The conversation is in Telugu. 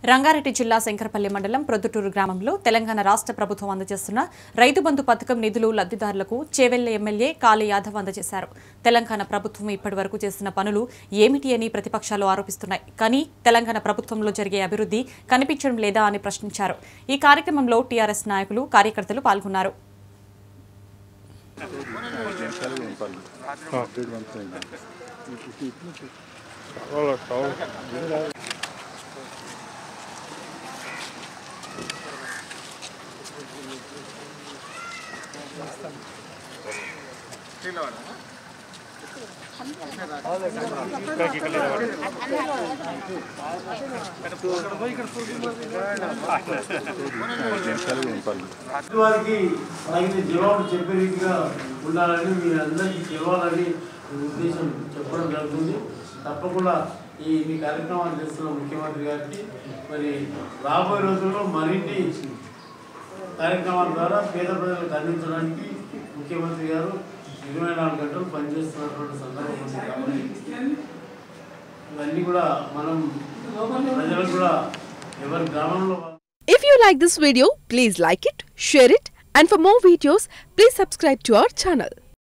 రంగారెడ్డి జిల్లా శంకరపల్లి మండలం ప్రొద్దుటూరు గ్రామంలో తెలంగాణ రాష్ట్ర ప్రభుత్వం అందజేస్తున్న రైతు బంధు పథకం నిధులు లబ్ధిదారులకు చేవెళ్ల ఎమ్మెల్యే కాళీ యాదవ్ అందజేశారు తెలంగాణ ప్రభుత్వం ఇప్పటివరకు చేసిన పనులు ఏమిటి అని ప్రతిపక్షాలు ఆరోపిస్తున్నాయి కానీ తెలంగాణ ప్రభుత్వంలో జరిగే అభివృద్ధి కనిపించడం లేదా అని ప్రశ్నించారు ఈ కార్యక్రమంలో టీఆర్ఎస్ నాయకులు కార్యకర్తలు పాల్గొన్నారు వారికి తగిన జవాబు చెప్పే రీతిగా ఉండాలని మీరు అందరికీ తెలవాలని ఈ ఉద్దేశం చెప్పడం జరుగుతుంది తప్పకుండా ఈ మీ కార్యక్రమాలు చేస్తున్న ముఖ్యమంత్రి గారికి మరి రాబోయే రోజుల్లో మరిన్ని కార్యక్రమాల ద్వారా పేద ప్రజలకు అందించడానికి ముఖ్యమంత్రి గారు ఇరవై నాలుగు గంటలు పనిచేస్తున్నటువంటి సందర్భం ఉంది కాబట్టి ఇవన్నీ కూడా మనం ప్రజలకు కూడా ఎవరి గ్రామంలో If you like this video, please like it, share it, and for more videos, please subscribe to our channel.